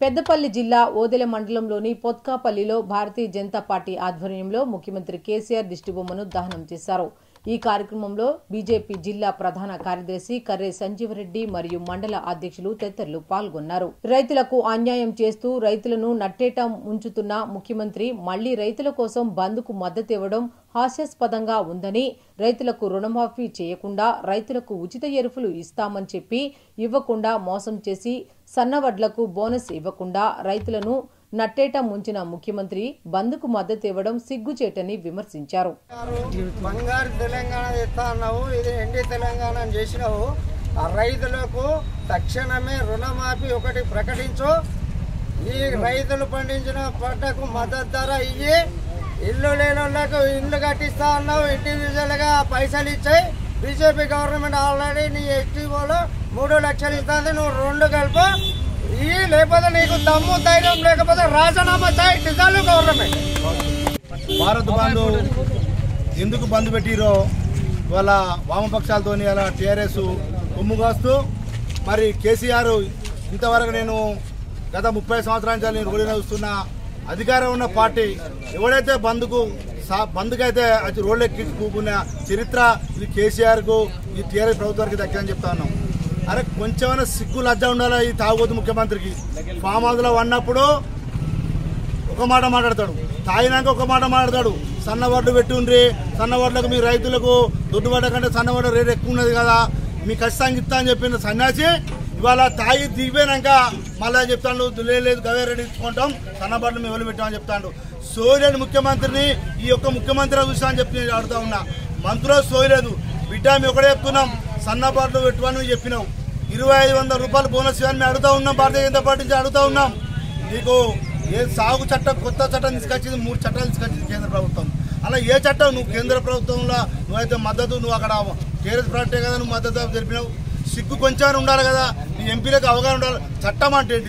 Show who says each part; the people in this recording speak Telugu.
Speaker 1: పెద్దపల్లి జిల్లా ఓదెల మండలంలోని పొత్కాపల్లిలో భారతీయ జనతా పార్టీ ఆధ్వర్యంలో ముఖ్యమంత్రి కేసీఆర్ దిష్టిబొమ్మను దహనం చేశారు ఈ కార్యక్రమంలో బీజేపీ జిల్లా ప్రధాన కార్యదర్శి కర్రే సంజీవరెడ్డి మరియు మండల అధ్యక్షులు తదితరులు పాల్గొన్నారు రైతులకు అన్యాయం చేస్తూ రైతులను నట్టేట ఉంచుతున్న ముఖ్యమంత్రి మళ్లీ రైతుల కోసం బంద్కు మద్దతు ఇవ్వడం హాస్యాస్పదంగా ఉందని రైతులకు రుణమాఫీ చేయకుండా రైతులకు ఉచిత ఎరువులు ఇస్తామని చెప్పి ఇవ్వకుండా మోసం చేసి సన్నవడ్లకు బోనస్ ఇవ్వకుండా రైతులను నట్టేట ముంచిన ముఖ్యమంత్రి బంద్కు మద్దతు ఇవ్వడం సిగ్గుచేటని విమర్శించారు
Speaker 2: బంగారు తెలంగాణ తెస్తా అన్నావు ఇది ఎండి తెలంగాణ అని చేసినావు ఆ రైతులకు తక్షణమే రుణమాఫీ ఒకటి ప్రకటించు ఈ రైతులు పండించిన పంటకు మద్దతు ధర ఇయ్యి ఇల్లు లేని వాళ్ళకు ఇల్లు కట్టిస్తా అన్నావు ఇండివిజువల్ గా పైసలు ఇచ్చాయి బీజేపీ గవర్నమెంట్ ఆల్రెడీ నీ ఎస్టీఓలో మూడు లక్షలు ఇస్తుంది నువ్వు రెండు కలుపు ఈ లేకపోతే నీకు దమ్ము ధైర్యం లేకపోతే రాజీనామా చేయి డిజాల్వ్ గవర్నమెంట్
Speaker 3: భారత్ బంద్ ఎందుకు బంద్ పెట్టిరో వాళ్ళ వామపక్షాలతో అలా టీఆర్ఎస్ కొమ్ము కాస్తూ మరి కేసీఆర్ ఇంతవరకు నేను గత ముప్పై సంవత్సరాల నుంచి నేను రోడ్డు వస్తున్న అధికారం ఉన్న పార్టీ ఎవడైతే బంద్కు సా- బంద్కైతే అది రోడ్లు ఎక్కి కూకున్న చరిత్ర ఇది కేసీఆర్కు ఈ టీఆర్ఎస్ ప్రభుత్వానికి దక్కిందని చెప్తా ఉన్నాం అరే కొంచెమైనా సిగ్గు లజ్జ ఉండాలి ఈ తాగుబోతు ముఖ్యమంత్రికి ఫామ్ హౌస్లో ఉన్నప్పుడు ఒక మాట మాట్లాడతాడు తాగినాక ఒక మాట మాట్లాడతాడు సన్నవడ్లు పెట్టుండ్రి సన్నవడ్లకు మీ రైతులకు దొడ్డుబడ్డ కంటే సన్నవడ్ల రేట్ ఎక్కువ ఉన్నది కదా మీ ఖచ్చితంగా ఇస్తా అని చెప్పిన సన్యాసి ఇవాళ తాగి దిగిపోయినాక మళ్ళీ చెప్తాడు "లేదు, లేదు గవే రెడీ ఇచ్చుకుంటాం సన్నబడ్లు మేము ఎవరు పెట్టామని చెప్తాడు సోయలేని ముఖ్యమంత్రిని ఈ యొక్క ముఖ్యమంత్రి చూసా అని చెప్పి నేను అడుగుతా ఉన్నా మంత్రులు సోయలేదు బిడ్డ మేము ఒకటే చెప్తున్నాం సన్నబడ్లు పెట్టుమని చెప్పినావు ఇరవై ఐదు వందల రూపాయలు బోనస్ ఇవ్వని మేము అడుగుతా ఉన్నాం భారతీయ జనతా పార్టీ నుంచి అడుగుతా ఉన్నాం నీకు ఏ సాగు చట్టం కొత్త చట్టం తీసుకొచ్చింది మూడు చట్టాలు తీసుకొచ్చింది కేంద్ర ప్రభుత్వం అలా ఏ చట్టం నువ్వు కేంద్ర ప్రభుత్వంలో నువ్వైతే మద్దతు నువ్వు అక్కడ టీఆర్ఎస్ పార్టీ కదా నువ్వు మద్దతు తెలిపినావు సిగ్గు కొంచెం ఉండాలి కదా నీ ఎంపీలకు అవగాహన ఉండాలి చట్టం అంటే ఏంటి?